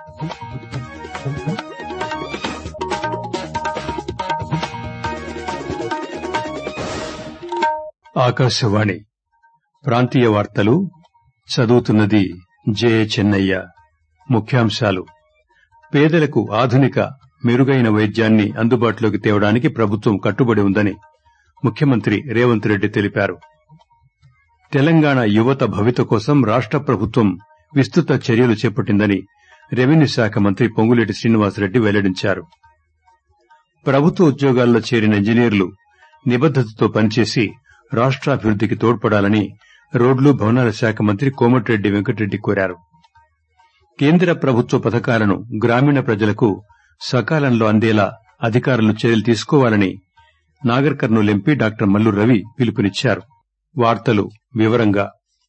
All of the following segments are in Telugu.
ఆకాశవాణి ప్రాంతీయ వార్తలు చదువుతున్నది జే చెన్నయ్య ముఖ్యాంశాలు పేదలకు ఆధునిక మెరుగైన వైద్యాన్ని అందుబాటులోకి తేవడానికి ప్రభుత్వం కట్టుబడి ఉందని ముఖ్యమంత్రి రేవంత్ రెడ్డి తెలిపారు తెలంగాణ యువత భవిత కోసం రాష్ట ప్రభుత్వం విస్తృత చర్యలు చేపట్టిందని రెవెన్యూ శాఖ మంత్రి పొంగులేటి శ్రీనివాసరెడ్డి వెల్లడించారు ప్రభుత్వ ఉద్యోగాల్లో చేరిన ఇంజనీర్లు నిబద్దతతో పనిచేసి రాష్టాభివృద్దికి తోడ్పడాలని రోడ్లు భవనాల శాఖ మంత్రి కోమటిరెడ్డి వెంకటరెడ్డి కోరారు కేంద్ర ప్రభుత్వ పథకాలను గ్రామీణ ప్రజలకు సకాలంలో అందేలా అధికారులు చర్యలు తీసుకోవాలని నాగర్ కర్నూలు ఎంపీ డాక్టర్ మల్లు రవి పిలుపునిచ్చారు వార్తలు వివరంగా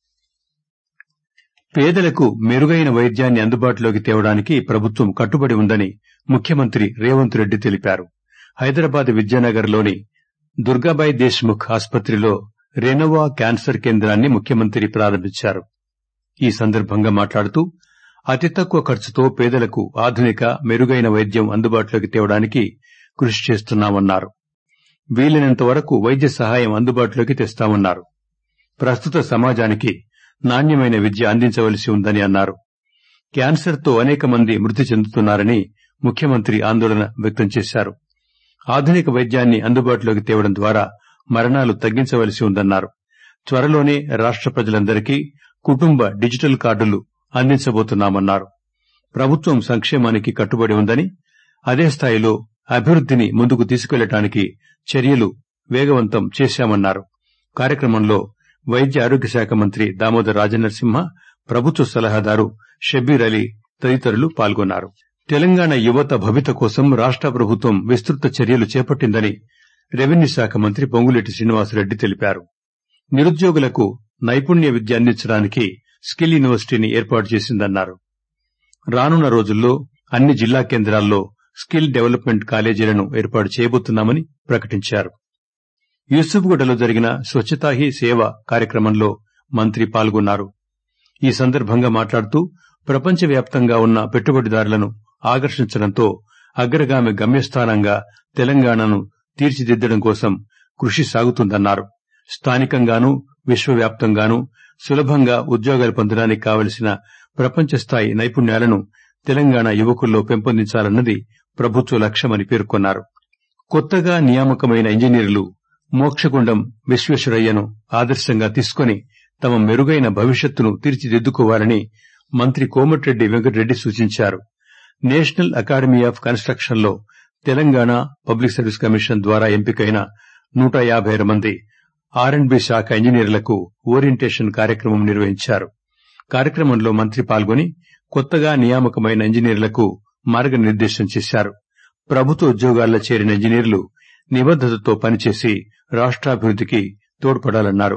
పేదలకు మెరుగైన వైద్యాన్ని అందుబాటులోకి తేవడానికి ప్రభుత్వం కట్టుబడి ఉందని ముఖ్యమంత్రి రేవంత్ రెడ్డి తెలిపారు హైదరాబాద్ విద్యానగర్ లోని దుర్గాబాయి దేశ్ముఖ్ ఆసుపత్రిలో రెనోవా క్యాన్సర్ కేంద్రాన్ని ముఖ్యమంత్రి ప్రారంభించారు ఈ సందర్భంగా మాట్లాడుతూ అతి తక్కువ ఖర్చుతో పేదలకు ఆధునిక మెరుగైన వైద్యం అందుబాటులోకి తేవడానికి కృషి చేస్తున్నామన్నారు వీలైనంత వరకు వైద్య సహాయం అందుబాటులోకి తెస్తామన్నారు ప్రస్తుత సమాజానికి నాణ్యమైన విద్య అందించవలసి ఉందని అన్నారు క్యాన్సర్ తో అనేక మంది మృతి చెందుతున్నారని ముఖ్యమంత్రి ఆందోళన వ్యక్తం చేశారు ఆధునిక వైద్యాన్ని అందుబాటులోకి తేవడం ద్వారా మరణాలు తగ్గించవలసి ఉందన్నారు త్వరలోనే రాష్ట ప్రజలందరికీ కుటుంబ డిజిటల్ కార్డులు అందించబోతున్నామన్నారు ప్రభుత్వం సంక్షేమానికి కట్టుబడి ఉందని అదే స్థాయిలో అభివృద్దిని ముందుకు తీసుకెళ్లడానికి చర్యలు వేగవంతం చేశామన్నారు కార్యక్రమంలో వైద్య ఆరోగ్య శాఖ మంత్రి దామోదర్ రాజనరసింహ ప్రభుత్వ సలహాదారు షబ్బీర్ అలీ తదితరులు పాల్గొన్నారు తెలంగాణ యువత భవిత కోసం రాష్ట ప్రభుత్వం విస్తృత చర్యలు చేపట్టిందని రెవెన్యూ శాఖ మంత్రి పొంగులేటి శ్రీనివాసరెడ్డి తెలిపారు నిరుద్యోగులకు నైపుణ్య విద్య అందించడానికి స్కిల్ యూనివర్సిటీని ఏర్పాటు చేసిందన్నారు రానున్న రోజుల్లో అన్ని జిల్లా కేంద్రాల్లో స్కిల్ డెవలప్మెంట్ కాలేజీలను ఏర్పాటు చేయబోతున్నామని ప్రకటించారు యూసుఫ్గూడలో జరిగిన స్వచ్ఛతా హీ సేవ కార్యక్రమంలో మంత్రి పాల్గొన్నారు ఈ సందర్భంగా మాట్లాడుతూ ప్రపంచవ్యాప్తంగా ఉన్న పెట్టుబడిదారులను ఆకర్షించడంతో అగ్రగామి గమ్యస్థానంగా తెలంగాణను తీర్చిదిద్దడం కోసం కృషి సాగుతుందన్నారు స్థానికంగానూ విశ్వవ్యాప్తంగానూ సులభంగా ఉద్యోగాలు పొందడానికి కావలసిన ప్రపంచ స్థాయి నైపుణ్యాలను తెలంగాణ యువకుల్లో పెంపొందించాలన్నది ప్రభుత్వ లక్ష్యమని పేర్కొన్నారు కొత్తగా నియామకమైన ఇంజనీర్లు మోక్షగుండం విశ్వేశ్వరయ్యను ఆదర్శంగా తీసుకుని తమ మెరుగైన భవిష్యత్తును తీర్చిదిద్దుకోవాలని మంత్రి కోమటిరెడ్డి వెంకటరెడ్డి సూచించారు నేషనల్ అకాడమీ ఆఫ్ కన్స్ట్రక్షన్ లో తెలంగాణ పబ్లిక్ సర్వీస్ కమిషన్ ద్వారా ఎంపికైన నూట యాబై మంది ఆర్ అండ్ బి శాఖ ఇంజనీర్లకు ఓరియంటేషన్ కార్యక్రమం నిర్వహించారు కార్యక్రమంలో మంత్రి పాల్గొని కొత్తగా నియామకమైన ఇంజనీర్లకు మార్గనిర్దేశం చేశారు ప్రభుత్వ ఉద్యోగాల్లో చేరిన ఇంజనీర్లు నిబద్దతతో పనిచేసి రాష్టాభివృద్దికి తోడ్పడాలన్నారు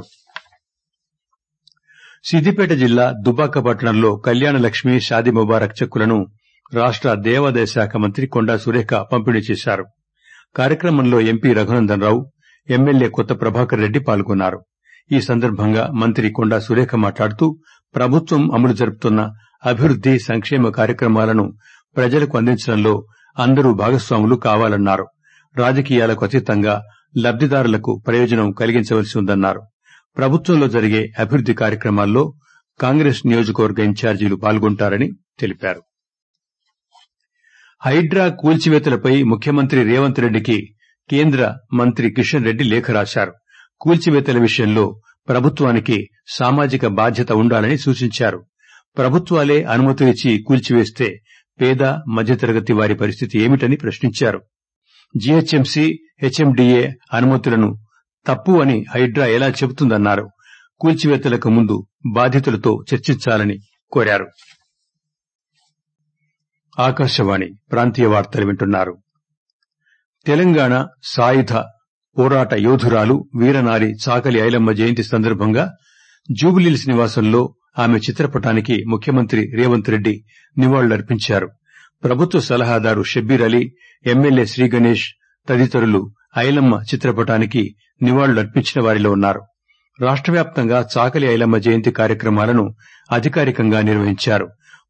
సిద్దిపేట జిల్లా దుబ్బాక పట్టణంలో కళ్యాణ లక్ష్మి షాదీ ముబారక్ చెక్కులను రాష్ట దేవాదాయ శాఖ మంత్రి కొండా సురేఖ పంపిణీ చేశారు కార్యక్రమంలో ఎంపీ రఘునందన్ రావు ఎమ్మెల్యే కొత్త ప్రభాకర్ రెడ్డి పాల్గొన్నారు ఈ సందర్భంగా మంత్రి కొండా సురేఖ మాట్లాడుతూ ప్రభుత్వం అమలు జరుపుతున్న అభివృద్ది సంక్షేమ కార్యక్రమాలను ప్రజలకు అందించడంలో అందరూ భాగస్వాములు కావాలన్నారు రాజకీయాలకు అతీతంగా లబ్దిదారులకు ప్రయోజనం కలిగించవలసి ఉందన్నారు ప్రభుత్వంలో జరిగే అభివృద్ది కార్యక్రమాల్లో కాంగ్రెస్ నియోజకవర్గ ఇన్ఛార్జీలు పాల్గొంటారని తెలిపారు హైడ్రా కూల్చివేతలపై ముఖ్యమంత్రి రేవంత్ రెడ్డికి కేంద్ర మంత్రి కిషన్ రెడ్డి లేఖ రాశారు కూల్చివేతల విషయంలో ప్రభుత్వానికి సామాజిక బాధ్యత ఉండాలని సూచించారు ప్రభుత్వాలే అనుమతులిచ్చి కూల్చివేస్తే పేద మధ్యతరగతి వారి పరిస్థితి ఏమిటని ప్రశ్నించారు జీహెచ్ఎంసీ హెచ్ఎండిఏ అనుమతులను తప్పు అని హైడ్రా ఎలా చెబుతుందన్నారు కూల్చివేతలకు ముందు బాధితులతో చర్చించాలని కోరారు ఆకాశవాణి ప్రాంతీయ వార్తలు వింటున్నారు తెలంగాణ సాయుధ పోరాట యోధురాలు వీరనారి చాకలి ఐలమ్మ జయంతి సందర్భంగా జూబిలీల్స్ నివాసంలో ఆమె చిత్రపటానికి ముఖ్యమంత్రి రేవంత్ రెడ్డి నివాళులర్పించారు ప్రభుత్వ సలహాదారు షబ్బీర్ అలీ ఎమ్మెల్యే శ్రీ గణేష్ తదితరులు ఐలమ్మ చిత్రపటానికి నివాళులర్పించిన వారిలో ఉన్నారు రాష్ట వ్యాప్తంగా చాకలి ఐలమ్మ జయంతి కార్యక్రమాలను అధికారికంగా నిర్వహించారు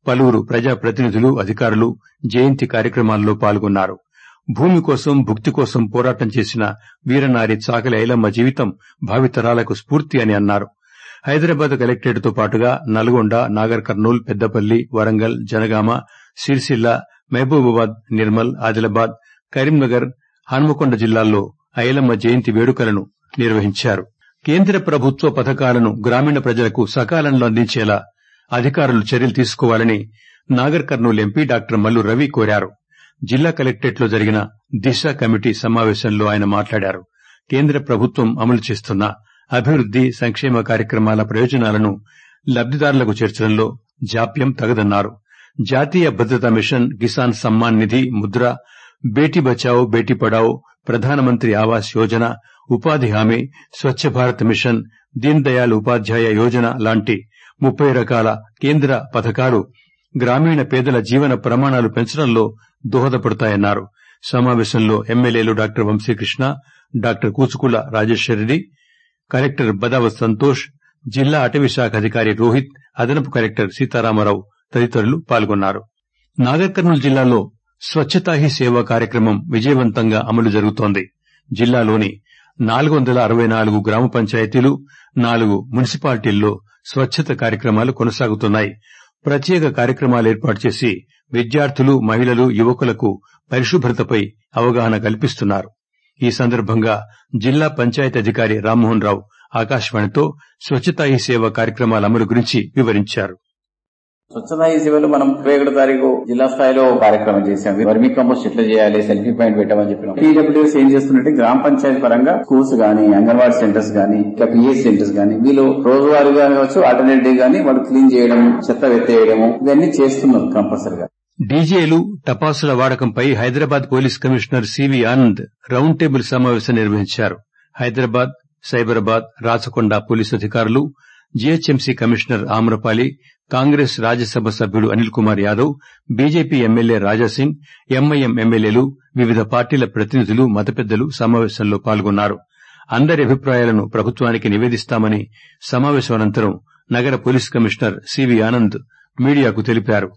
పలువురు ప్రజాప్రతినిధులు అధికారులు జయంతి కార్యక్రమాల్లో పాల్గొన్నారు భూమి కోసం భుక్తి కోసం పోరాటం చేసిన వీరనారి చాకలి ఐలమ్మ జీవితం భావితరాలకు స్ఫూర్తి అని అన్నారు హైదరాబాద్ కలెక్టరేట్ తో పాటుగా నల్గొండ నాగర్ కర్నూల్ పెద్దపల్లి వరంగల్ జనగామ సిరిసిల్ల మహబూబాబాద్ నిర్మల్ ఆదిలాబాద్ కరీంనగర్ హన్మకొండ జిల్లాల్లో ఐలమ్మ జయంతి వేడుకలను నిర్వహించారు కేంద్ర ప్రభుత్వ పథకాలను గ్రామీణ ప్రజలకు సకాలంలో అందించేలా అధికారులు చర్యలు తీసుకోవాలని నాగర్ కర్నూల్ ఎంపీ డాక్టర్ మల్లు రవి కోరారు జిల్లా కలెక్టరేట్ లో జరిగిన దిశ కమిటీ సమావేశంలో ఆయన మాట్లాడారు కేంద్ర ప్రభుత్వం అమలు చేస్తున్న అభివృద్ది సంక్షేమ కార్యక్రమాల ప్రయోజనాలను లబ్దిదారులకు చేర్చడంలో జాప్యం తగదన్నారు జాతీయ భద్రతా మిషన్ కిసాన్ సమ్మాన్ నిధి ముద్ర బేటీ బచావో బేటీ పడావో ప్రధానమంత్రి ఆవాస్ యోజన ఉపాధి హామీ స్వచ్ఛ భారత్ మిషన్ దీన్ దయాళ్ ఉపాధ్యాయ యోజన లాంటి ముప్పై రకాల కేంద్ర పథకాలు గ్రామీణ పేదల జీవన ప్రమాణాలు పెంచడంలో దోహదపడతాయన్నారు సమావేశంలో ఎమ్మెల్యేలు doctor Vamshi Krishna doctor Kuchukulla Rajeshwar Reddy collector Badavath Santosh జిల్లా అటవీ శాఖ అధికారి రోహిత్ అదనపు కలెక్టర్ సీతారామరావు తదితరులు పాల్గొన్నారు నాగర్ కర్నూలు జిల్లాలో స్వచ్ఛతా హీ సేవ కార్యక్రమం విజయవంతంగా అమలు జరుగుతోంది జిల్లాలోని నాలుగు వందల అరవై నాలుగు గ్రామ పంచాయతీలు నాలుగు మున్సిపాలిటీల్లో స్వచ్ఛత కార్యక్రమాలు కొనసాగుతున్నాయి ప్రత్యేక కార్యక్రమాలు ఏర్పాటు చేసి విద్యార్థులు మహిళలు యువకులకు పరిశుభ్రతపై అవగాహన కల్పిస్తున్నారు ఈ సందర్భంగా జిల్లా పంచాయతీ అధికారి రామ్మోహన్ రావు ఆకాశవాణితో స్వచ్ఛతా హీ సేవ కార్యక్రమాల అమలు గురించి వివరించారు స్వచ్ఛతా ఈ సేవలు మనం ఇరవై ఒకటో తారీఖు జిల్లా స్థాయిలో కార్యక్రమం చేశాం వర్మీ కంపోస్ట్ ఎట్లా చేయాలి సెల్ఫీ పాయింట్ పెట్టమని చెప్పినాం టీడబ్ల్యూఎస్ ఏం చేస్తున్నట్టే గ్రామ పంచాయతీ పరంగా స్కూల్స్ గానీ అంగన్వాడీ సెంటర్స్ గానీ ఇంకా పిఎస్ సెంటర్స్ గానీ వీళ్ళు రోజువారీగా కావచ్చు ఆల్టర్నేట్ డే గానీ వాళ్ళు క్లీన్ చేయడం చెత్త వెత్తేయడము ఇవన్నీ చేస్తున్నారు కంపల్సరిగా డీజేలు టపాసుల వాడకంపై Hyderabad police commissioner CV Anand round table సమావేశం నిర్వహించారు హైదరాబాద్ సైబరాబాద్ రాచకొండ పోలీసు అధికారులు జీహెచ్ఎంసీ కమిషనర్ ఆమ్రపాలి కాంగ్రెస్ రాజ్యసభ సభ్యుడు Anil Kumar Yadav BJP MLA Raja Singh MIM ఎమ్మెల్యేలు వివిధ పార్టీల ప్రతినిధులు మత పెద్దలు సమావేశంలో పాల్గొన్నారు అందరి అభిప్రాయాలను ప్రభుత్వానికి నివేదిస్తామని సమావేశం అనంతరం నగర పోలీస్ కమిషనర్ సివి ఆనంద్ మీడియాకు తెలిపారు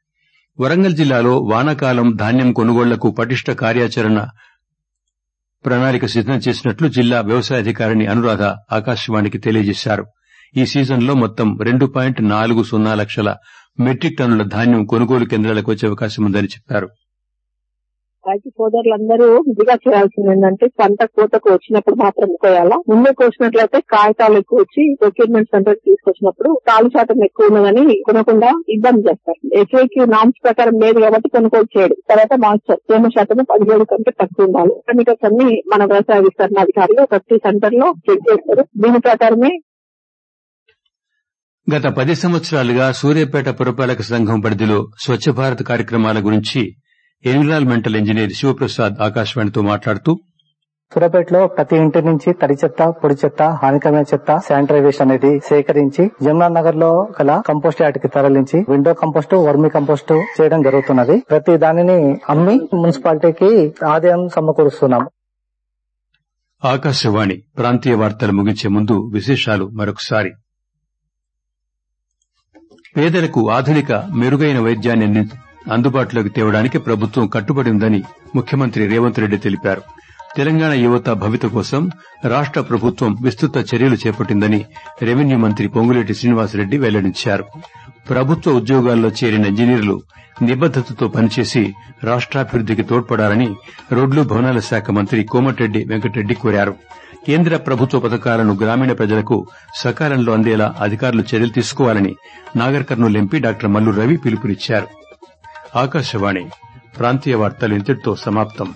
వరంగల్ జిల్లాలో వానాకాలం ధాన్యం కొనుగోళ్లకు పటిష్ట కార్యాచరణ ప్రణాళిక సిద్దం చేసినట్లు జిల్లా వ్యవసాయాధికారిణి అనురాధ ఆకాశవాణికి తెలియజేశారు ఈ సీజన్లో మొత్తం రెండు పాయింట్ నాలుగు సున్నా లక్షల మెట్రిక్ టన్నుల ధాన్యం కొనుగోలు కేంద్రాలకు వచ్చే అవకాశం ఉందని చెప్పారు రైతు సోదరులందరూ ఇదిగా చేయాల్సింది ఏంటంటే పంట కోతకు వచ్చినప్పుడు మాత్రం కోయాలా ముందే కోసినట్లయితే కాగితాలు ఎక్కువ వచ్చి ప్రొక్యూర్మెంట్ సెంటర్ తీసుకొచ్చినప్పుడు తాలు శాతం ఎక్కువ ఉన్నదని కొనకుండా ఇబ్బంది చేస్తారు ఎఫ్ఏక్యూ నామ్స్ ప్రకారం లేదు కాబట్టి కొనుగోలు చేయడు తర్వాత మాస్టర్ తేమ శాతం పదిహేడు కంటే తక్కువ ఉండాలి మీటర్స్ అన్ని మన వ్యవసాయ విస్తరణ అధికారులు ప్రతి సెంటర్ లో చెక్ చేస్తారు దీని ప్రకారమే గత పది సంవత్సరాలుగా సూర్యాపేట పురపాలక సంఘం పరిధిలో స్వచ్ఛ భారత్ కార్యక్రమాల గురించి ఎన్విరాన్మెంటల్ ఇంజనీర్ శివప్రసాద్ ఆకాశవాణితో మాట్లాడుతూ సూర్యాపేటలో ప్రతి ఇంటి నుంచి తడి చెత్త పొడి చెత్త హానికరమైన చెత్త శానిటైజేషన్ అనేది సేకరించి జమునా నగర్ లో గల కంపోస్ట్ యార్డ్ కి తరలించి విండో కంపోస్ట్ వర్మి కంపోస్ట్ చేయడం జరుగుతున్నది ప్రతి దానిని అమ్మి మున్సిపాలిటీకి ఆదాయం సమకూరుస్తున్నాం ఆకాశవాణి ప్రాంతీయ వార్తలు ముగించే ముందు విశేషాలు మరొకసారి పేదలకు ఆధునిక మెరుగైన వైద్యాన్ని అందుబాటులోకి తేవడానికి ప్రభుత్వం కట్టుబడి ఉందని ముఖ్యమంత్రి రేవంత్ రెడ్డి తెలిపారు తెలంగాణ యువత భవిత కోసం రాష్ట ప్రభుత్వం విస్తృత చర్యలు చేపట్టిందని రెవెన్యూ మంత్రి పొంగులేటి శ్రీనివాసరెడ్డి వెల్లడించారు ప్రభుత్వ ఉద్యోగాల్లో చేరిన ఇంజనీర్లు నిబద్దతతో పనిచేసి రాష్ట్రాభివృద్దికి తోడ్పడాలని రోడ్లు భవనాల శాఖ మంత్రి కోమటిరెడ్డి వెంకటరెడ్డి కోరారు కేంద్ర ప్రభుత్వ పథకాలను గ్రామీణ ప్రజలకు సకాలంలో అందేలా అధికారులు చర్యలు తీసుకోవాలని నాగర్ కర్నూలు ఎంపీ డాక్టర్ మల్లు రవి పిలుపునిచ్చారు ఆకాశవాణి ప్రాంతీయ వార్తలు ఇంతటితో సమాప్తం